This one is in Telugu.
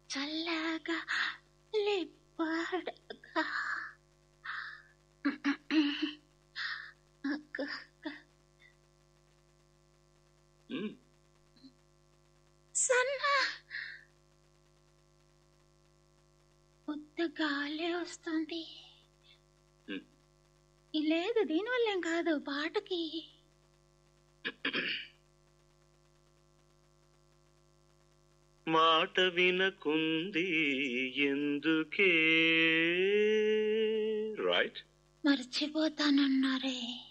చల్లగా లిప్పడగా మ్మ్. సన్న కొత్త గాలి వస్తుంది మ్మ్. ఈ లేదు దీనివల్లేం కాదు పాటకి మాట వినకుంది ఎందుకే రైట్ మర్చిపోతానన్నారే